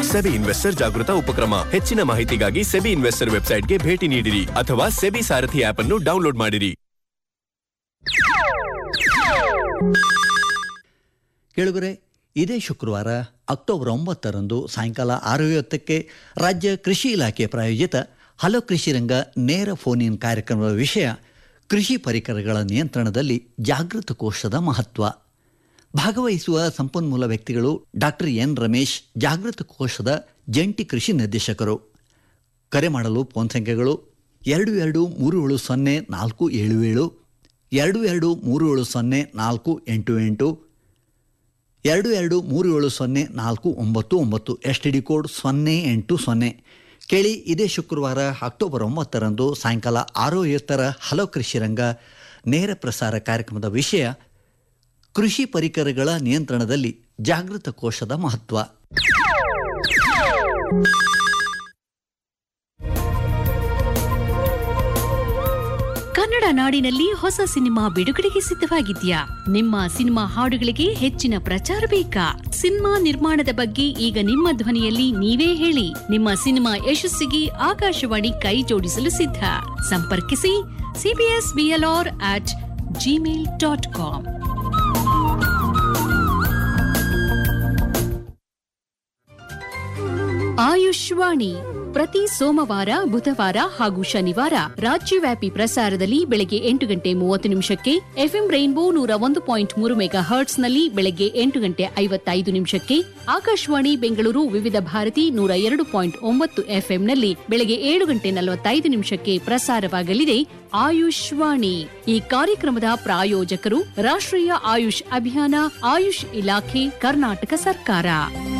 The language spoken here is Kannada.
ಸೆಬಿ ಇನ್ವೆಸ್ಟರ್ ಜಾಗೃತ ಉಪಕ್ರಮ ಹೆಚ್ಚಿನ ಮಾಹಿತಿಗಾಗಿ ಸೆಬಿ ಇನ್ವೆಸ್ಟರ್ ವೆಬ್ಸೈಟ್ಗೆ ಭೇಟಿ ನೀಡಿರಿ ಅಥವಾ ಸೆಬಿ ಸಾರಥಿ ಆಪ್ ಅನ್ನು ಡೌನ್ಲೋಡ್ ಮಾಡಿರಿ ಕೇಳುಗರೆ ಇದೇ ಶುಕ್ರವಾರ ಅಕ್ಟೋಬರ್ ಒಂಬತ್ತರಂದು ಸಾಯಂಕಾಲ ಆರು ಐವತ್ತಕ್ಕೆ ರಾಜ್ಯ ಕೃಷಿ ಇಲಾಖೆ ಪ್ರಾಯೋಜಿತ ಹಲೋ ಕೃಷಿ ರಂಗ ನೇರ ಫೋನ್ ಇನ್ ಕಾರ್ಯಕ್ರಮದ ವಿಷಯ ಕೃಷಿ ಪರಿಕರಗಳ ನಿಯಂತ್ರಣದಲ್ಲಿ ಜಾಗೃತ ಕೋಶದ ಮಹತ್ವ ಭಾಗವಹಿಸುವ ಸಂಪನ್ಮೂಲ ವ್ಯಕ್ತಿಗಳು ಡಾಕ್ಟರ್ ಎನ್ ರಮೇಶ್ ಜಾಗೃತ ಕೋಶದ ಜಂಟಿ ಕೃಷಿ ನಿರ್ದೇಶಕರು ಕರೆ ಮಾಡಲು ಫೋನ್ ಸಂಖ್ಯೆಗಳು ಎರಡು ಎರಡು ಮೂರು ಏಳು ಸೊನ್ನೆ ನಾಲ್ಕು ಏಳು ಏಳು ಎರಡು ಎರಡು ಮೂರು ಏಳು ಸೊನ್ನೆ ನಾಲ್ಕು ಎಂಟು ಎಂಟು ಎರಡು ಎರಡು ಮೂರು ಏಳು ಸೊನ್ನೆ ನಾಲ್ಕು ಒಂಬತ್ತು ಒಂಬತ್ತು ಎಸ್ ಟಿ ಡಿ ಕೋಡ್ ಸೊನ್ನೆ ಎಂಟು ಸೊನ್ನೆ ಕೇಳಿ ಇದೇ ಶುಕ್ರವಾರ ಅಕ್ಟೋಬರ್ ಒಂಬತ್ತರಂದು ಸಾಯಂಕಾಲ ಆರು ಐವತ್ತರ ಹಲೋ ಕೃಷಿ ರಂಗ ನೇರ ಪ್ರಸಾರ ಕಾರ್ಯಕ್ರಮದ ವಿಷಯ ಕೃಷಿ ಪರಿಕರಗಳ ನಿಯಂತ್ರಣದಲ್ಲಿ ಜಾಗೃತ ಕೋಶದ ಮಹತ್ವ ಕನ್ನಡ ನಾಡಿನಲ್ಲಿ ಹೊಸ ಸಿನಿಮಾ ಬಿಡುಗಡೆಗೆ ಸಿದ್ಧವಾಗಿದ್ಯಾ ನಿಮ್ಮ ಸಿನಿಮಾ ಹಾಡುಗಳಿಗೆ ಹೆಚ್ಚಿನ ಪ್ರಚಾರ ಬೇಕಾ ಸಿನಿಮಾ ನಿರ್ಮಾಣದ ಬಗ್ಗೆ ಈಗ ನಿಮ್ಮ ಧ್ವನಿಯಲ್ಲಿ ನೀವೇ ಹೇಳಿ ನಿಮ್ಮ ಸಿನಿಮಾ ಯಶಸ್ಸಿಗೆ ಆಕಾಶವಾಣಿ ಕೈ ಜೋಡಿಸಲು ಸಿದ್ಧ ಸಂಪರ್ಕಿಸಿ CBS BLR at Gmail dot com Ayushvani ಪ್ರತಿ ಸೋಮವಾರ ಬುಧವಾರ ಹಾಗೂ ಶನಿವಾರ ರಾಜ್ಯವ್ಯಾಪಿ ಪ್ರಸಾರದಲ್ಲಿ ಬೆಳಗ್ಗೆ ಎಂಟು ಗಂಟೆ ಮೂವತ್ತು ನಿಮಿಷಕ್ಕೆ ಎಫ್ಎಂ ರೈನ್ಬೋ ನೂರ ಒಂದು ಪಾಯಿಂಟ್ ಮೂರು ಮೆಗಾ ಹರ್ಟ್ಸ್ನಲ್ಲಿ ಬೆಳಗ್ಗೆ ಎಂಟು ಗಂಟೆ ಐವತ್ತೈದು ನಿಮಿಷಕ್ಕೆ ಆಕಾಶವಾಣಿ ಬೆಂಗಳೂರು ವಿವಿಧ ಭಾರತಿ ನೂರ ಎರಡು ಪಾಯಿಂಟ್ ಒಂಬತ್ತು ಎಫ್ಎಂನಲ್ಲಿ ಬೆಳಗ್ಗೆ ಏಳು ಗಂಟೆ ನಲವತ್ತೈದು ನಿಮಿಷಕ್ಕೆ ಪ್ರಸಾರವಾಗಲಿದೆ ಆಯುಷ್ವಾಣಿ ಈ ಕಾರ್ಯಕ್ರಮದ ಪ್ರಾಯೋಜಕರು ರಾಷ್ಟ್ರೀಯ ಆಯುಷ್ ಅಭಿಯಾನ ಆಯುಷ್ ಇಲಾಖೆ ಕರ್ನಾಟಕ ಸರ್ಕಾರ